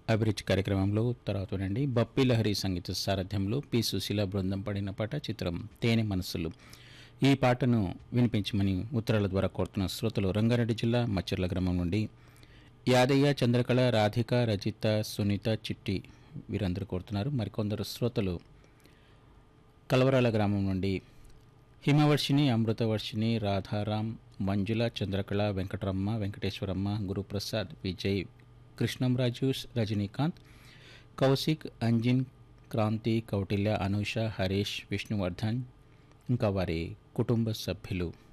అభిరుచి కార్యక్రమంలో తర్వాత వినండి బప్పి లహరి సంగీత సారథ్యంలో పి సుశీల బృందం పడిన పాట చిత్రం తేనె మనసులు ఈ పాటను వినిపించమని ఉత్తరాల ద్వారా కోరుతున్న శ్రోతలు రంగారెడ్డి జిల్లా మచ్చర్ల గ్రామం నుండి యాదయ్య చంద్రకళ రాధిక రజిత సునీత చిట్టి వీరందరూ కోరుతున్నారు మరికొందరు శ్రోతలు కలవరాల గ్రామం నుండి హిమవర్షిని అమృతవర్షిని రాధారాం మంజుల చంద్రకళ వెంకటరమ్మ వెంకటేశ్వరమ్మ గురుప్రసాద్ విజయ్ కృష్ణంరాజు రజనీకాంత్ కౌశిక్ అంజిన్ క్రాంతి కౌటిల్య అనూష హరీష్ విష్ణువర్ధన్ ఇంకా వారి కుటుంబ సభ్యులు